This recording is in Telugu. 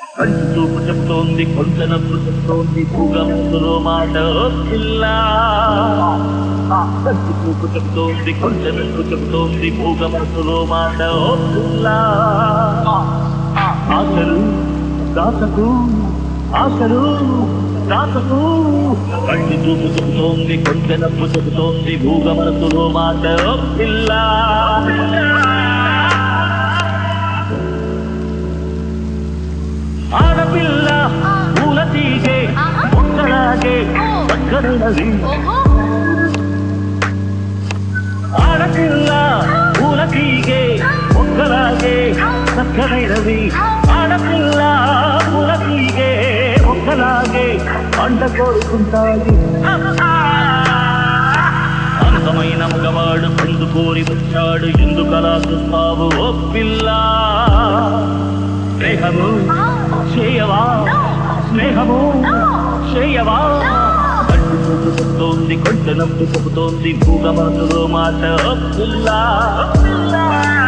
కంటి చూపు చెబుతోంది కొంత నవ్వు చెబుతోంది భూగంతులో మాట ఓ పిల్ల కంటి చూపు చెబుతోంది కొంత నవ్వు చెబుతోంది భూగంతులో మాట ఓ పిల్ల ఆశలు దాసకు ఆశలు దాసకు కంటి చూపు చెబుతోంది కొంత నవ్వు చెబుతోంది భూగమనసులో మాట ఓ పిల్ల ఆడపిల్ల పూల తీగే ఒక్కలాగే చక్కనది ఆడపిల్ల పూల తీగే ఒక్కలాగే చక్కనైనది ఆడపిల్ల పూల తీగే ఒక్కలాగే పంట కోరుకుంటాది అందమైన మగవాడు పొందు కోరి వచ్చాడు ఎందుకలా చూస్తావు ఓ పిల్ల స్నేహము చేయవా స్నేహము చేయవా కంటి చూపు చెబుతోంది కొంచె నవ్వు చెబుతోంది భూగమసులో మాట ఓ పిల్ల